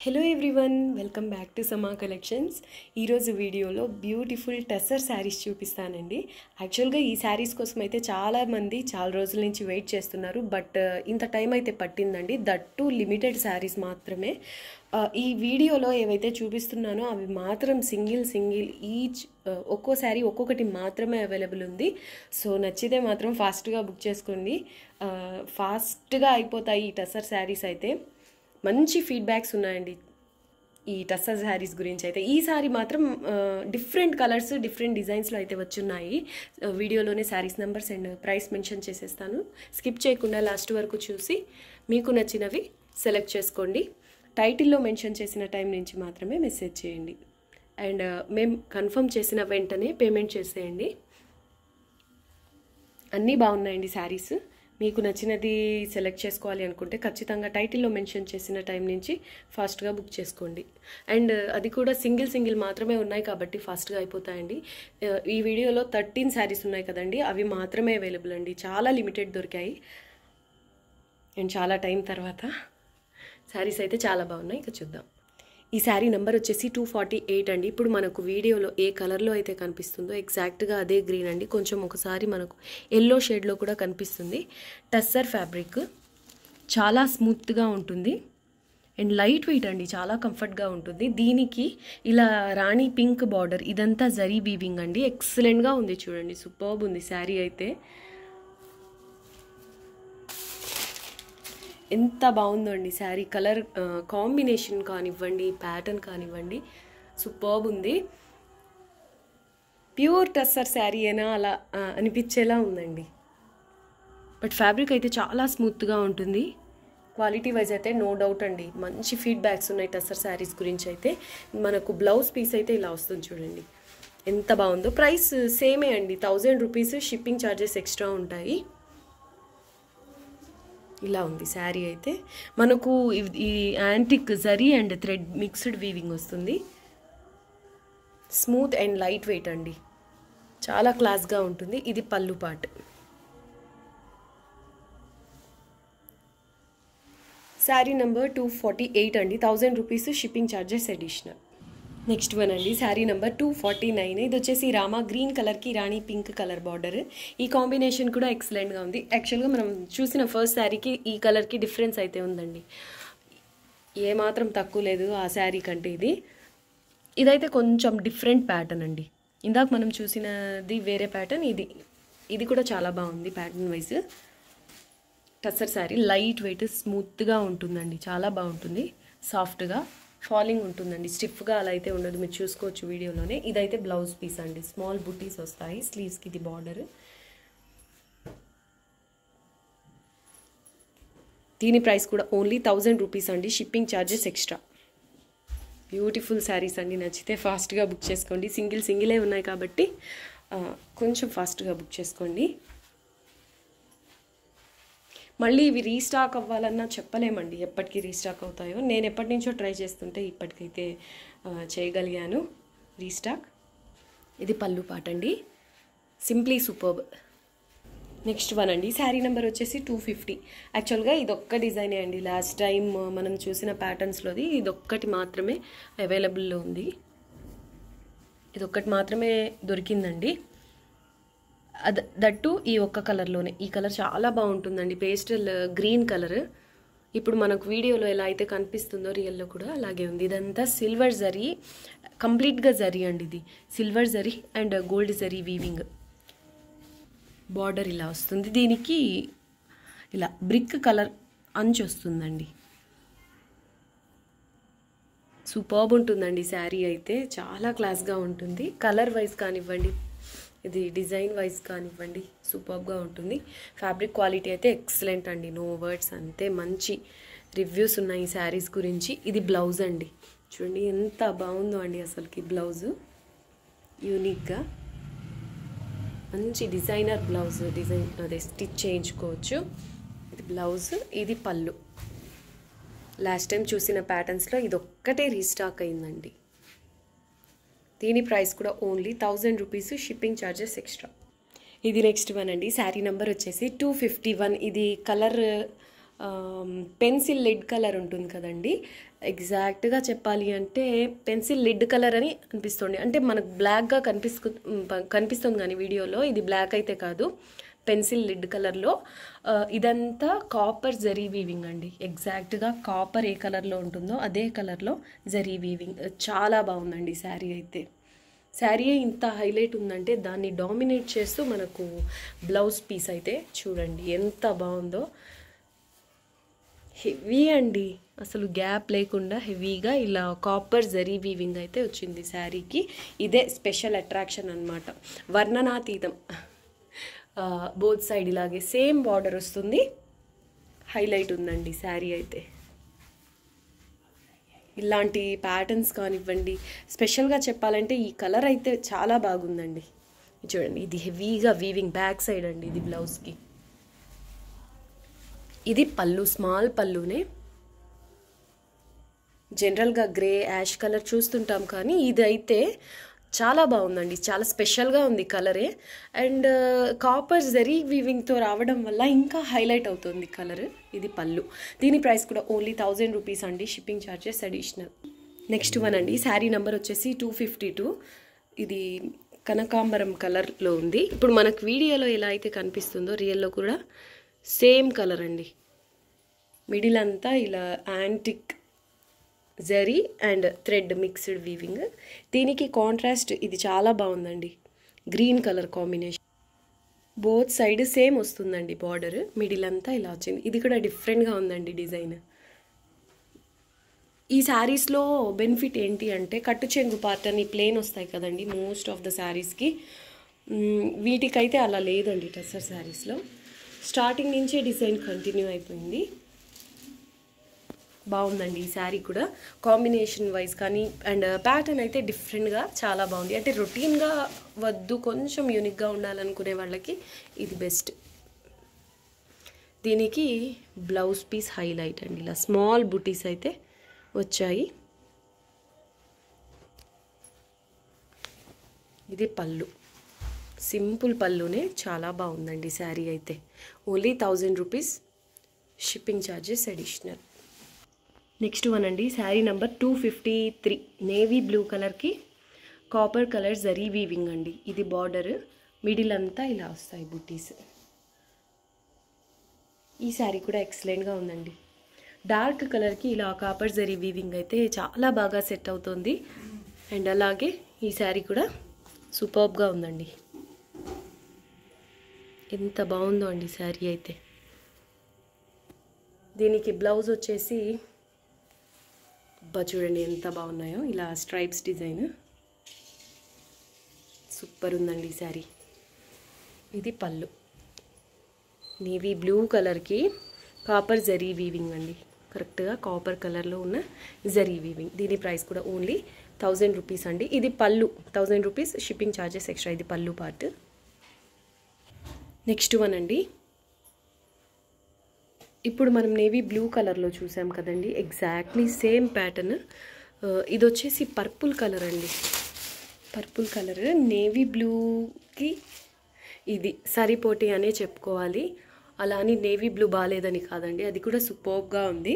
hello everyone welcome back to Sama collections ఈరోజు వీడియోలో beautiful టెసర్ saris చూపిస్తానండి యాక్చువల్గా ఈ శారీస్ కోసం అయితే చాలామంది చాలా రోజుల నుంచి వెయిట్ చేస్తున్నారు బట్ ఇంత టైం అయితే పట్టిందండి దట్ టు లిమిటెడ్ శారీస్ మాత్రమే ఆ, ఈ వీడియోలో ఏవైతే చూపిస్తున్నానో అవి మాత్రం సింగిల్ సింగిల్ ఈచ్ ఒక్కో శారీ ఒక్కొక్కటి మాత్రమే అవైలబుల్ ఉంది సో నచ్చితే మాత్రం ఫాస్ట్గా బుక్ చేసుకోండి ఫాస్ట్గా అయిపోతాయి ఈ టెసర్ శారీస్ అయితే మంచి ఫీడ్బ్యాక్స్ ఉన్నాయండి ఈ టస్సర్ శారీస్ గురించి అయితే ఈ సారీ మాత్రం డిఫరెంట్ కలర్స్ డిఫరెంట్ డిజైన్స్లో అయితే వచ్చున్నాయి ఆ, వీడియోలోనే saris numbers and price mention చేసేస్తాను స్కిప్ చేయకుండా లాస్ట్ వరకు చూసి మీకు నచ్చినవి సెలెక్ట్ చేసుకోండి టైటిల్లో మెన్షన్ చేసిన టైం నుంచి మాత్రమే మెసేజ్ చేయండి అండ్ మేము కన్ఫర్మ్ చేసిన వెంటనే పేమెంట్ చేసేయండి అన్నీ బాగున్నాయండి శారీస్ మీకు నచ్చినది సెలెక్ట్ చేసుకోవాలి అనుకుంటే ఖచ్చితంగా టైటిల్లో మెన్షన్ చేసిన టైం నుంచి ఫాస్ట్గా బుక్ చేసుకోండి అండ్ అది కూడా సింగిల్ సింగిల్ మాత్రమే ఉన్నాయి కాబట్టి ఫాస్ట్గా అయిపోతాయండి ఆ, ఈ వీడియోలో థర్టీన్ శారీస్ ఉన్నాయి కదండి అవి మాత్రమే అవైలబుల్ అండి చాలా లిమిటెడ్ దొరికాయి అండ్ చాలా టైం తర్వాత శారీస్ అయితే చాలా బాగున్నాయి ఇక చూద్దాం ఈ శారీ నెంబర్ వచ్చేసి టూ ఫార్టీ ఎయిట్ అండి ఇప్పుడు మనకు వీడియోలో ఏ కలర్లో అయితే కనిపిస్తుందో ఎగ్జాక్ట్గా అదే గ్రీన్ అండి కొంచెం ఒకసారి మనకు ఎల్లో షేడ్లో కూడా కనిపిస్తుంది టస్సర్ ఫ్యాబ్రిక్ చాలా స్మూత్గా ఉంటుంది అండ్ లైట్ వెయిట్ అండి చాలా కంఫర్ట్గా ఉంటుంది దీనికి ఇలా రాణి పింక్ బార్డర్ ఇదంతా జరీ బీవింగ్ అండి ఎక్సలెంట్గా ఉంది చూడండి సూపర్బ్ ఉంది శారీ అయితే ఎంత బాగుందో అండి శారీ కలర్ కాంబినేషన్ కానివ్వండి ప్యాటర్న్ కానివ్వండి సూపర్బ్ ఉంది ప్యూర్ టస్సర్ శారీ అయినా అలా ఆ, అనిపించేలా ఉందండి బట్ ఫ్యాబ్రిక్ అయితే చాలా స్మూత్గా ఉంటుంది క్వాలిటీ వైజ్ అయితే నో డౌట్ అండి మంచి ఫీడ్బ్యాక్స్ ఉన్నాయి టస్సర్ శారీస్ గురించి అయితే మనకు బ్లౌజ్ పీస్ అయితే ఇలా వస్తుంది చూడండి ఎంత బాగుందో ప్రైస్ సేమే అండి thousand rupees shipping charges extra ఉంటాయి ఇలా ఉంది శారీ అయితే మనకు ఇవ్- ఈ antique zari and thread mixed weaving వస్తుంది స్మూత్ అండ్ లైట్ వెయిట్ అండి చాలా క్లాస్గా ఉంటుంది ఇది pallu part sari number two forty eight అండి thousand rupees shipping charges additional next one అండి sari number two forty nine ఇది వచ్చేసి రామా గ్రీన్ కలర్కి రాణి పింక్ కలర్ బార్డర్ ఈ కాంబినేషన్ కూడా ఎక్సలెంట్గా ఉంది యాక్చువల్గా మనం చూసిన ఫస్ట్ శారీకి ఈ కలర్కి డిఫరెన్స్ అయితే ఉందండి ఏమాత్రం తక్కువ లేదు ఆ శారీ కంటే ఇది ఇదైతే కొంచెం డిఫరెంట్ ప్యాటర్న్ అండి ఇందాక మనం చూసినది వేరే ప్యాటర్న్ ఇది ఇది కూడా చాలా బాగుంది pattern wise tussar sari light weight స్మూత్గా ఉంటుందండి చాలా బాగుంటుంది సాఫ్ట్గా ఫాలింగ్ ఉంటుందండి స్టిఫ్గా అలా అయితే ఉండదు మీరు చూసుకోవచ్చు వీడియోలోనే ఇదైతే బ్లౌజ్ పీస్ అండి స్మాల్ బుటీస్ వస్తాయి స్లీవ్స్కి ఇది బార్డర్ దీని ప్రైస్ కూడా ఓన్లీ థౌజండ్ రూపీస్ అండి shipping charges extra beautiful saris అండి నచ్చితే ఫాస్ట్గా బుక్ చేసుకోండి సింగిల్ సింగిలే ఉన్నాయి కాబట్టి ఆ, కొంచెం ఫాస్ట్గా బుక్ చేసుకోండి మళ్ళీ ఇవి రీస్టాక్ అవ్వాలన్నా చెప్పలేమండి ఎప్పటికీ రీస్టాక్ అవుతాయో నేను ఎప్పటి నుంచో ట్రై చేస్తుంటే ఇప్పటికైతే ఆ, చేయగలిగాను రీస్టాక్ ఇది పళ్ళు పాట అండి సింప్లీ సూపర్బ్ నెక్స్ట్ వన్ అండి శారీ నెంబర్ వచ్చేసి టూ ఫిఫ్టీ యాక్చువల్గా ఇదొక్క డిజైనే అండి లాస్ట్ టైం మనం చూసిన ప్యాటర్న్స్లోది ఇదొక్కటి మాత్రమే అవైలబుల్లో ఉంది ఇదొక్కటి మాత్రమే దొరికిందండి అద దట్టు ఈ ఒక్క కలర్లోనే ఈ కలర్ చాలా బాగుంటుందండి పేస్టల్ గ్రీన్ కలర్ ఇప్పుడు మనకు వీడియోలో ఎలా అయితే కనిపిస్తుందో రియల్లో కూడా అలాగే ఉంది ఇదంతా సిల్వర్ జరీ కంప్లీట్గా జరీ అండి ఇది silver zari and gold zari weaving border ఇలా వస్తుంది దీనికి ఇలా బ్రిక్ కలర్ అంచు వస్తుందండి సూపర్బ్ ఉంటుందండి శారీ అయితే చాలా క్లాస్గా ఉంటుంది కలర్ వైజ్ కానివ్వండి ఇది డిజైన్ వైజ్ కానివ్వండి సూపర్బ్గా ఉంటుంది ఫ్యాబ్రిక్ క్వాలిటీ అయితే ఎక్సలెంట్ అండి నో వర్డ్స్ అంతే మంచి రివ్యూస్ ఉన్నాయి ఈ శారీస్ గురించి ఇది బ్లౌజ్ అండి చూడండి ఎంత బాగుందో అండి అసలుకి బ్లౌజు యూనిక్గా మంచి డిజైనర్ బ్లౌజ్ డిజైన్ అదే స్టిచ్ చేయించుకోవచ్చు ఇది బ్లౌజ్ ఇది పళ్ళు లాస్ట్ టైం చూసిన ప్యాటర్న్స్లో ఇది ఒక్కటే రీస్టాక్ అయిందండి దీని ప్రైస్ కూడా only thousand rupees shipping charges extra ఇది నెక్స్ట్ వన్ అండి శారీ నెంబర్ వచ్చేసి టూ ఫిఫ్టీ వన్ ఇది కలర్ పెన్సిల్ లెడ్ కలర్ ఉంటుంది కదండి ఎగ్జాక్ట్గా చెప్పాలి అంటే పెన్సిల్ లిడ్ కలర్ అని అనిపిస్తుంది అంటే మనకు బ్లాక్గా కనిపిస్తు కనిపిస్తుంది కానీ వీడియోలో ఇది బ్లాక్ అయితే కాదు పెన్సిల్ లిడ్ కలర్లో ఆ, ఇదంతా కాపర్ జరీ వీవింగ్ అండి ఎగ్జాక్ట్గా కాపర్ ఏ కలర్లో ఉంటుందో అదే కలర్లో జరీ వీవింగ్ చాలా బాగుందండి శారీ అయితే శారీ ఇంత హైలైట్ ఉందంటే దాన్ని డామినేట్ చేస్తూ మనకు బ్లౌజ్ పీస్ అయితే చూడండి ఎంత బాగుందో హెవీ అండి అసలు గ్యాప్ లేకుండా హెవీగా ఇలా కాపర్ జరీ వీవింగ్ అయితే వచ్చింది శారీకి ఇదే స్పెషల్ అట్రాక్షన్ అనమాట వర్ణనాతీతం బోత్ సైడ్ ఇలాగే సేమ్ బార్డర్ వస్తుంది హైలైట్ ఉందండి శారీ అయితే ఇలాంటి ప్యాటర్న్స్ కానివ్వండి స్పెషల్గా చెప్పాలంటే ఈ కలర్ అయితే చాలా బాగుందండి ఇది చూడండి ఇది హెవీగా వీవింగ్ బ్యాక్ సైడ్ అండి ఇది బ్లౌజ్కి ఇది పళ్ళు స్మాల్ పళ్ళునే జనరల్గా గ్రే యాష్ కలర్ చూస్తుంటాం కానీ ఇది అయితే చాలా బాగుందండి చాలా స్పెషల్గా ఉంది కలరే అండ్ కాపర్ జరీ వీవింగ్తో రావడం వల్ల ఇంకా హైలైట్ అవుతుంది కలర్ ఇది పళ్ళు దీని ప్రైస్ కూడా ఓన్లీ థౌజండ్ రూపీస్ అండి shipping charges additional next one అండి శారీ నెంబర్ వచ్చేసి టూ ఫిఫ్టీ టూ ఇది కనకాంబరం కలర్లో ఉంది ఇప్పుడు మనకు వీడియోలో ఎలా అయితే కనిపిస్తుందో రియల్లో కూడా సేమ్ కలర్ అండి మిడిల్ అంతా ఇలా antique zari and thread mixed weaving దీనికి కాంట్రాస్ట్ ఇది చాలా బాగుందండి green colour combination both side same వస్తుందండి బార్డర్ మిడిల్ అంతా ఇలా వచ్చింది ఇది కూడా డిఫరెంట్గా ఉందండి డిజైన్ ఈ శారీస్లో బెనిఫిట్ ఏంటి అంటే కట్టు చెంగు పార్ట్ అని ప్లేన్ వస్తాయి కదండి మోస్ట్ ఆఫ్ ద శారీస్కి వీటికైతే అలా లేదండి టెసర్ శారీస్లో స్టార్టింగ్ నుంచే డిజైన్ కంటిన్యూ అయిపోయింది బాగుందండి ఈ శారీ కూడా కాంబినేషన్ వైజ్ కానీ అండ్ ప్యాటర్న్ అయితే డిఫరెంట్గా చాలా బాగుంది అంటే రొటీన్గా వద్దు కొంచెం యూనిక్గా ఉండాలనుకునే వాళ్ళకి ఇది బెస్ట్ దీనికి బ్లౌజ్ పీస్ హైలైట్ అండి ఇలా స్మాల్ బుటీస్ అయితే వచ్చాయి ఇది పళ్ళు సింపుల్ పళ్ళునే చాలా బాగుందండి శారీ అయితే only thousand rupees shipping charges additional next one అండి sari number two fifty three navy blue కలర్కి కాపర్ కలర్ జరీ వీవింగ్ అండి ఇది బార్డర్ మిడిల్ అంతా ఇలా వస్తాయి బుట్టీస్ ఈ శారీ కూడా ఎక్సలెంట్గా ఉందండి డార్క్ కలర్కి ఇలా కాపర్ జరీ వీవింగ్ అయితే చాలా బాగా సెట్ అవుతుంది అండ్ అలాగే ఈ శారీ కూడా సూపర్బ్గా ఉందండి ఎంత బాగుందో అండి శారీ అయితే దీనికి బ్లౌజ్ వచ్చేసి అబ్బా చూడండి ఎంత బాగున్నాయో ఇలా స్ట్రైప్స్ డిజైన్ సూపర్ ఉందండి ఈ శారీ ఇది పళ్ళు నేవీ బ్లూ కలర్కి కాపర్ జరీ వీవింగ్ అండి కరెక్ట్గా కాపర్ కలర్లో ఉన్న జరీ వీవింగ్ దీని ప్రైస్ కూడా ఓన్లీ థౌజండ్ రూపీస్ అండి ఇది pallu thousand rupees shipping charges extra ఇది పళ్ళు పార్ట్ నెక్స్ట్ వన్ అండి ఇప్పుడు మనం నేవీ బ్లూ కలర్లో చూసాం కదండి ఎగ్జాక్ట్లీ సేమ్ ప్యాటర్న్ ఇది వచ్చేసి పర్పుల్ కలర్ అండి పర్పుల్ కలర్ నేవీ బ్లూకి ఇది సరిపోటీ అనే చెప్పుకోవాలి అలా అని నేవీ బ్లూ బాగాలేదని కాదండి అది కూడా సూపర్గా ఉంది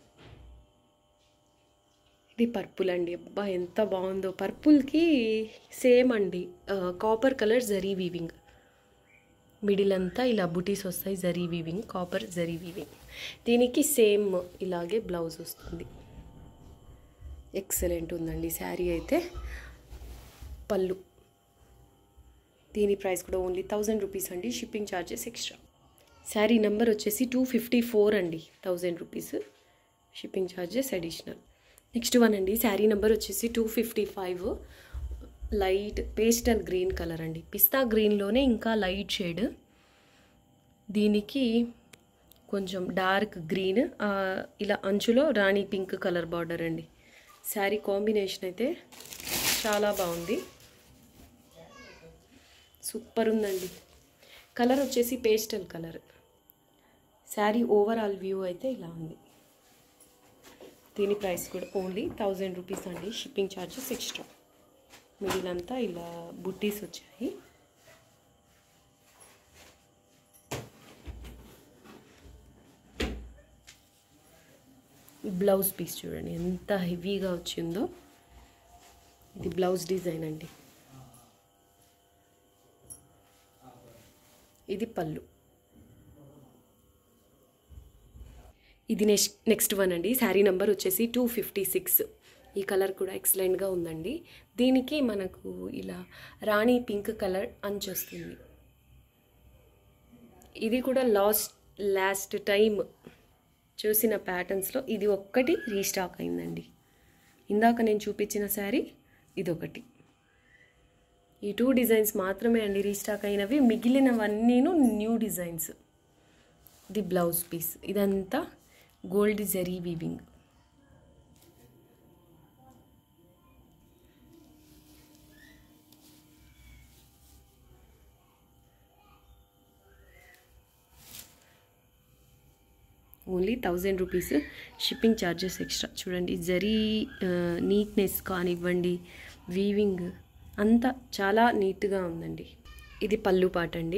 ఇది పర్పుల్ అండి అబ్బా ఎంత బాగుందో పర్పుల్కి సేమ్ అండి copper colour zari weaving middle అంతా ఇలా బుటీస్ వస్తాయి zari weaving copper zari weaving దీనికి సేమ్ ఇలాగే బ్లౌజ్ వస్తుంది ఎక్సలెంట్ ఉందండి శారీ అయితే పళ్ళు దీని ప్రైస్ కూడా ఓన్లీ థౌజండ్ రూపీస్ అండి shipping charges extra sari number వచ్చేసి టూ ఫిఫ్టీ ఫోర్ అండి thousand rupees shipping charges additional next one అండి శారీ నెంబర్ వచ్చేసి two fifty five light pastel green colour అండి పిస్తా గ్రీన్లోనే ఇంకా లైట్ షేడ్ దీనికి కొంచెం డార్క్ గ్రీన్ ఇలా అంచులో రాణి పింక్ కలర్ బార్డర్ అండి శారీ కాంబినేషన్ అయితే చాలా బాగుంది సూపర్ ఉందండి కలర్ వచ్చేసి pastel colour sari overall view అయితే ఇలా ఉంది దీని ప్రైస్ కూడా ఓన్లీ థౌజండ్ రూపీస్ అండి షిప్పింగ్ ఛార్జెస్ ఎక్స్ట్రా మిడిల్ అంతా ఇలా బుట్టీస్ వచ్చాయి బ్లౌజ్ పీస్ చూడండి ఎంత హెవీగా వచ్చిందో ఇది బ్లౌజ్ డిజైన్ అండి ఇది పళ్ళు ఇది నెక్స్ట్ నెక్స్ట్ వన్ అండి శారీ నెంబర్ వచ్చేసి టూ ఫిఫ్టీ సిక్స్ ఈ కలర్ కూడా ఎక్సలెంట్గా ఉందండి దీనికి మనకు ఇలా రాణి పింక్ కలర్ అంచు వస్తుంది ఇది కూడా లాస్ట్ లాస్ట్ టైం చూసిన ప్యాటర్న్స్లో ఇది ఒక్కటి రీస్టాక్ అయిందండి ఇందాక నేను చూపించిన శారీ ఇదొకటి ఈ టూ డిజైన్స్ మాత్రమే అండి రీస్టాక్ అయినవి మిగిలినవన్నీను న్యూ డిజైన్స్ ఇది బ్లౌజ్ పీస్ ఇదంతా gold zari weaving only thousand rupees shipping charges extra చూడండి జరీ నీట్నెస్ కానివ్వండి వీవింగ్ అంతా చాలా నీట్గా ఉందండి ఇది పళ్ళు పాట అండి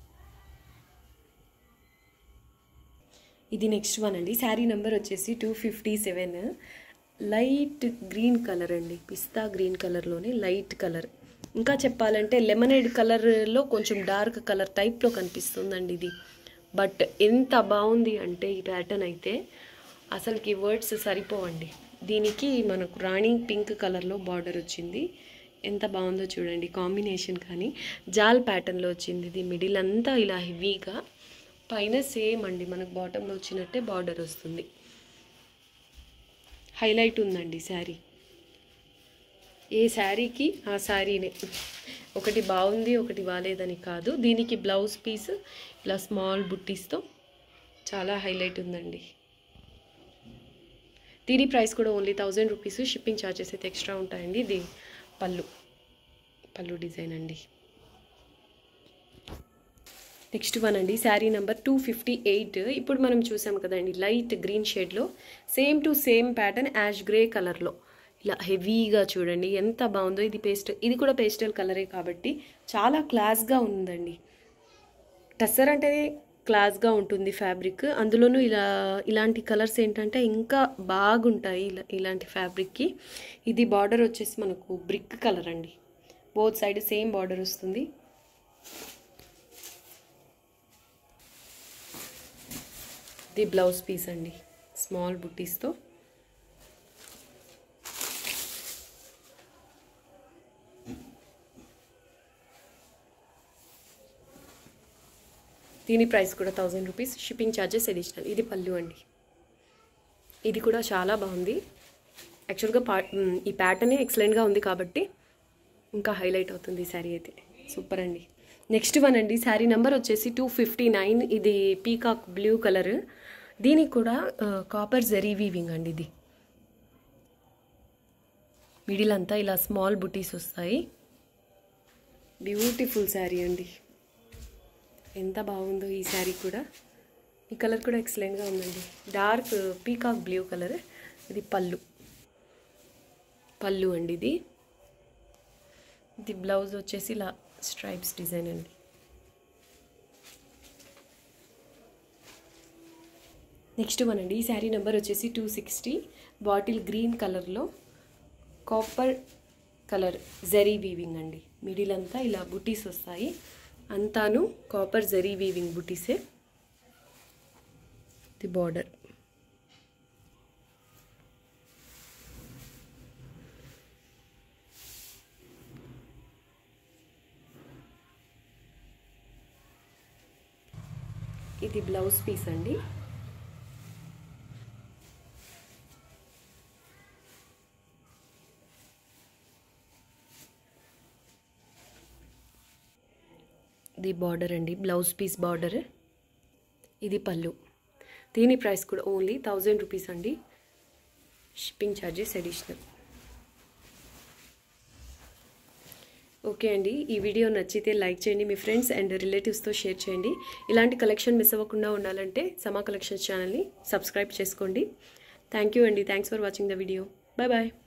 ఇది నెక్స్ట్ వన్ అండి శారీ నెంబర్ వచ్చేసి two fifty seven light green colour అండి పిస్తా గ్రీన్ కలర్లోనే లైట్ కలర్ ఇంకా చెప్పాలంటే లెమనేడ్ కలర్లో కొంచెం డార్క్ కలర్ టైప్లో కనిపిస్తుందండి ఇది బట్ ఎంత బాగుంది అంటే ఈ ప్యాటర్న్ అయితే అసలుకి వర్డ్స్ సరిపోవండి దీనికి మనకు రాణి పింక్ కలర్లో బార్డర్ వచ్చింది ఎంత బాగుందో చూడండి కాంబినేషన్ కానీ జాల్ ప్యాటర్న్లో వచ్చింది ఇది మిడిల్ అంతా ఇలా హెవీగా పైన సేమ్ అండి మనకు బాటంలో వచ్చినట్టే బార్డర్ వస్తుంది హైలైట్ ఉందండి శారీ ఏ శారీకి ఆ శారీనే ఒకటి బాగుంది ఒకటి బాగాలేదని కాదు దీనికి బ్లౌజ్ పీస్ ఇలా స్మాల్ బుట్టీస్తో చాలా హైలైట్ ఉందండి దీని ప్రైస్ కూడా only thousand rupees shipping charges అయితే ఎక్స్ట్రా ఉంటాయండి ఇది పళ్ళు పళ్ళు డిజైన్ అండి నెక్స్ట్ వన్ అండి sari number two fifty eight ఇప్పుడు మనం చూసాం కదండి లైట్ గ్రీన్ షేడ్లో same to same pattern ash grey కలర్లో ఇలా హెవీగా చూడండి ఎంత బాగుందో ఇది పేస్ట్ ఇది కూడా పేస్టల్ కలరే కాబట్టి చాలా క్లాస్గా ఉందండి టస్సర్ అంటే క్లాస్గా ఉంటుంది ఫ్యాబ్రిక్ అందులోనూ ఇలా ఇలాంటి కలర్స్ ఏంటంటే ఇంకా బాగుంటాయి ఇలా ఇలాంటి ఫ్యాబ్రిక్కి ఇది బార్డర్ వచ్చేసి మనకు బ్రిక్ కలర్ అండి బోత్ సైడ్ సేమ్ బార్డర్ వస్తుంది ఇది బ్లౌజ్ పీస్ అండి స్మాల్ బుట్టీస్తో దీని ప్రైస్ కూడా thousand rupees shipping charges additional ఇది పళ్ళు అండి ఇది కూడా చాలా బాగుంది యాక్చువల్గా పా మ్, ఈ ప్యాటర్నే ఎక్సలెంట్గా ఉంది కాబట్టి ఇంకా హైలైట్ అవుతుంది ఈ శారీ అయితే సూపర్ అండి నెక్స్ట్ వన్ అండి శారీ నెంబర్ వచ్చేసి టూ ఫిఫ్టీ నైన్ ఇది పీకాక్ బ్లూ కలర్ దీనికి కూడా కాపర్ జరీ వీవింగ్ అండి ఇది మిడిల్ అంతా ఇలా స్మాల్ బుటీస్ వస్తాయి బ్యూటిఫుల్ శారీ అండి ఎంత బాగుందో ఈ శారీ కూడా ఈ కలర్ కూడా ఎక్సలెంట్గా ఉందండి డార్క్ పీకాక్ బ్లూ కలర్ ఇది పళ్ళు పళ్ళు అండి ఇది ఇది బ్లౌజ్ వచ్చేసి ఇలా స్ట్రైప్స్ డిజైన్ అండి నెక్స్ట్ వన్ అండి ఈ శారీ నెంబర్ వచ్చేసి టూ సిక్స్టీ బాటిల్ గ్రీన్ కలర్లో కాపర్ కలర్ జరీ వీవింగ్ అండి మిడిల్ అంతా ఇలా బుటీస్ వస్తాయి అంతాను కాపర్ జరీ వీవింగ్ బుటీసే ది బార్డర్ ఇది బ్లౌజ్ పీస్ అండి ఇది బార్డర్ అండి బ్లౌజ్ పీస్ బార్డర్ ఇది పళ్ళు దీని ప్రైస్ కూడా ఓన్లీ థౌజండ్ రూపీస్ అండి షిప్పింగ్ ఛార్జెస్ అడిషనల్ ఓకే అండి ఈ వీడియో నచ్చితే లైక్ చేయండి మీ ఫ్రెండ్స్ అండ్ రిలేటివ్స్తో షేర్ చేయండి ఇలాంటి కలెక్షన్ మిస్ అవ్వకుండా ఉండాలంటే సమా కలెక్షన్స్ ఛానల్ని సబ్స్క్రైబ్ చేసుకోండి థ్యాంక్ యూ అండి thanks for watching the video bye bye